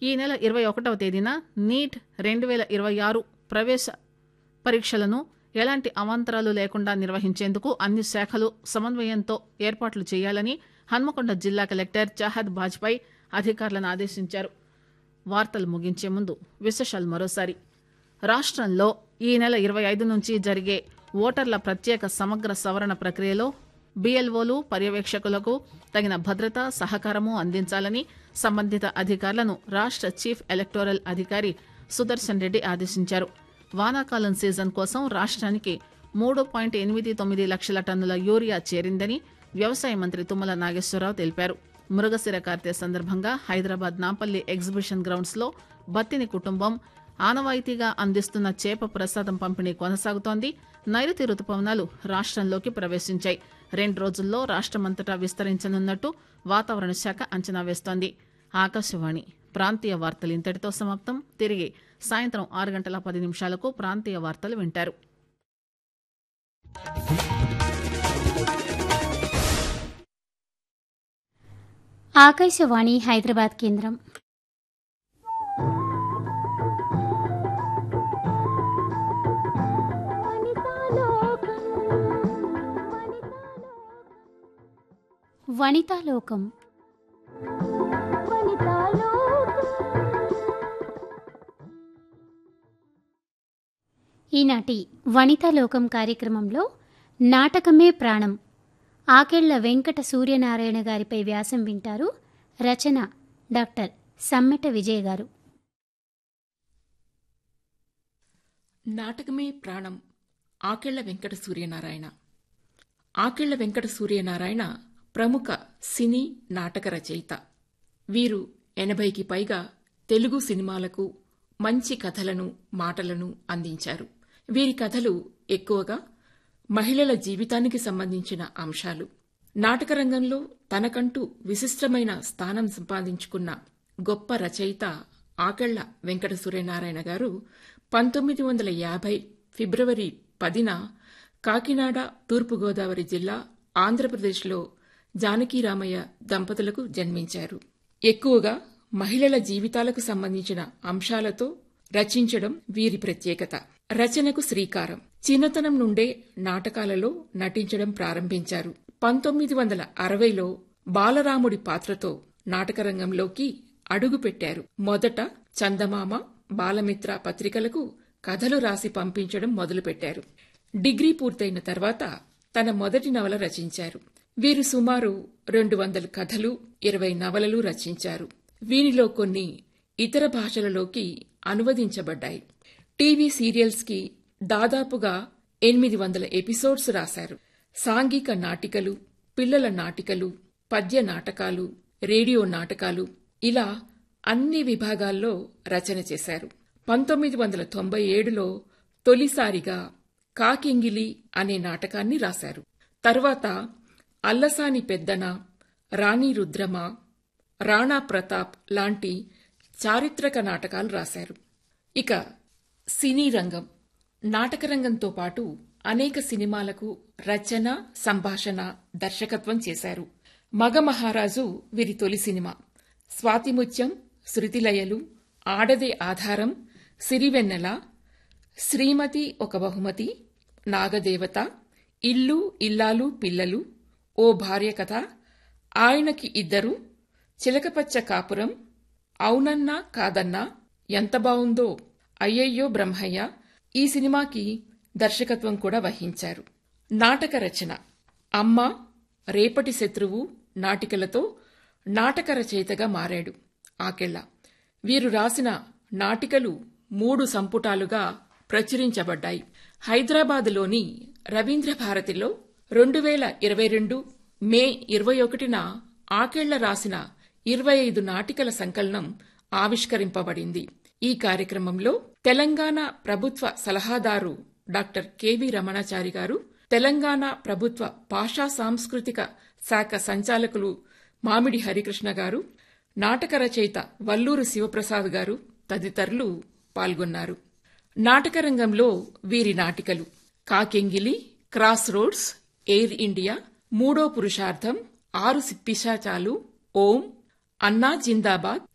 ఈ నెల ఇరవై ఒకటవ తేదీన నీట్ రెండు వేల ఇరవై ఆరు ప్రవేశ పరీక్షలను ఎలాంటి అవాంతరాలు లేకుండా నిర్వహించేందుకు అన్ని శాఖలు సమన్వయంతో ఏర్పాట్లు చేయాలని హన్మకొండ జిల్లా కలెక్టర్ చాహద్ బాజ్పాయ్ అధికారులను ఆదేశించారు వార్తలు ముగించే ముందు విశేషాలు మరోసారి రాష్ట్రంలో ఈ నెల ఇరవై ఐదు నుంచి జరిగే ఓటర్ల ప్రత్యేక సమగ్ర సవరణ ప్రక్రియలో బీఎల్ఓలు పర్యవేక్షకులకు తగిన భద్రత సహకారము అందించాలని సంబంధిత అధికారులను రాష్ట్ర చీఫ్ ఎలక్టోరల్ అధికారి సుదర్శన్ రెడ్డి ఆదేశించారు వానాకాలం సీజన్ కోసం రాష్ట్రానికి మూడు పాయింట్ ఎనిమిది తొమ్మిది లక్షల టన్నుల యూరియా చేరిందని వ్యవసాయ మంత్రి తుమ్మల నాగేశ్వరరావు తెలిపారు మృగశిర కార్తె సందర్భంగా హైదరాబాద్ నాంపల్లి ఎగ్జిబిషన్ గ్రౌండ్స్ లో బత్తిని కుటుంబం ఆనవాయితీగా అందిస్తున్న చేప ప్రసాదం పంపిణీ కొనసాగుతోంది నైరుతి రుతుపవనాలు రాష్ట్రంలోకి ప్రవేశించాయి రెండు రోజుల్లో రాష్ట్రమంతటా విస్తరించనున్నట్టు వాతావరణ శాఖ అంచనా వేస్తోంది ఆకాశవాణి ప్రాంతీయ వార్తలు ఇంతటితో సమాప్తం తిరిగి సాయంత్రం ఆరు గంటల పది నిమిషాలకు ప్రాంతీయ వార్తలు వింటారు ఆకాశవాణి హైదరాబాద్ కేంద్రం వనితాలోకం ఈనాటి వనితాలోకం కార్యక్రమంలో నాటకమే ప్రాణం ఆకెళ్ల వెంకట సూర్యనారాయణ గారిపై వ్యాసం వింటారు రచన డాక్టర్ సమ్మెట విజయ్ గారు నాటకమే ప్రాణం ఆకెళ్ల వెంకట సూర్యనారాయణ ఆకెళ్ల వెంకట సూర్యనారాయణ ప్రముఖ సినీ నాటక రచయిత వీరు ఎనభైకి పైగా తెలుగు సినిమాలకు మంచి కథలను మాటలను అందించారు వీరి కథలు ఎక్కువగా మహిళల జీవితానికి సంబంధించిన అంశాలు నాటకరంగంలో తనకంటూ విశిష్టమైన స్థానం సంపాదించుకున్న గొప్ప రచయిత ఆకెళ్ల వెంకట సూర్యనారాయణ గారు పంతొమ్మిది వందల యాభై ఫిబ్రవరి పదిన కాకినాడ తూర్పుగోదావరి జిల్లా ఆంధ్రప్రదేశ్లో జానకీరామయ్య దంపతులకు జన్మించారు ఎక్కువగా మహిళల జీవితాలకు సంబంధించిన అంశాలతో రచించడం వీరి ప్రత్యేకత రచనకు శ్రీకారం చిన్నతనం నుండే నాటకాలలో నటించడం ప్రారంభించారు పంతొమ్మిది వందల అరవైలో బాలరాముడి పాత్రతో నాటకరంగంలోకి అడుగుపెట్టారు మొదట చందమామ బాలమిత్ర పత్రికలకు కథలు రాసి పంపించడం మొదలుపెట్టారు డిగ్రీ పూర్తయిన తర్వాత తన మొదటి నవల రచించారు వీరు సుమారు రెండు వందల కథలు ఇరవై నవలలు రచించారు వీనిలో కొన్ని ఇతర భాషలలోకి అనువదించబడ్డాయి టీవీ సీరియల్స్ కి దాదాపుగా ఎనిమిది వందల ఎపిసోడ్స్ రాశారు సాంఘిక నాటికలు పిల్లల నాటికలు పద్య నాటకాలు రేడియో నాటకాలు ఇలా అన్ని విభాగాల్లో రచన చేశారు పంతొమ్మిది వందల తొంభై ఏడులో తొలిసారిగా కాకింగిలి అనే నాటకాన్ని రాశారు తర్వాత అల్లసాని పెద్దన రాణి రుద్రమ రాణా ప్రతాప్ లాంటి చారిత్రక నాటకాలు రాశారు ఇక సినీ రంగం నాటకరంగంతో పాటు అనేక సినిమాలకు రచన సంభాషణ దర్శకత్వం చేశారు మగ మహారాజు వీరి తొలి సినిమా స్వాతిముత్యం శృతిలయలు ఆడదే ఆధారం సిరివెన్నెల శ్రీమతి ఒక బహుమతి నాగదేవత ఇల్లు ఇల్లాలు పిల్లలు ఓ భార్య కథ ఆయనకి ఇద్దరు చిలకపచ్చ కాపురం అవునన్నా కాదన్నా ఎంత బావుందో అయ్యయ్యో బ్రహ్మయ్య ఈ సినిమాకి దర్శకత్వం కూడా వహించారు నాటక రచన అమ్మ రేపటి శత్రువు నాటికలతో నాటక రచయితగా మారాడు ఆకెళ్ళ వీరు రాసిన నాటికలు మూడు సంపుటాలుగా ప్రచురించబడ్డాయి హైదరాబాదులోని రవీంద్ర భారతిలో రెండు వేల ఇరవై రెండు మే ఇరవై ఒకటిన ఆకెళ్ల రాసిన ఇరవై ఐదు నాటికల సంకలనం ఆవిష్కరింపబడింది ఈ కార్యక్రమంలో తెలంగాణ ప్రభుత్వ సలహాదారు డాక్టర్ కెవి రమణాచారి గారు తెలంగాణ ప్రభుత్వ భాషా సాంస్కృతిక శాఖ సంచాలకులు మామిడి హరికృష్ణ గారు నాటక రచయిత వల్లూరు శివప్రసాద్ గారు తదితరులు పాల్గొన్నారు నాటకరంగంలో వీరి నాటికలు కాకెంగిలి క్రాస్ రోడ్స్ ఎయిర్ ఇండియా మూడో పురుషార్థం ఆరు పిశాచాలు ఓం అన్నా జిందాబాద్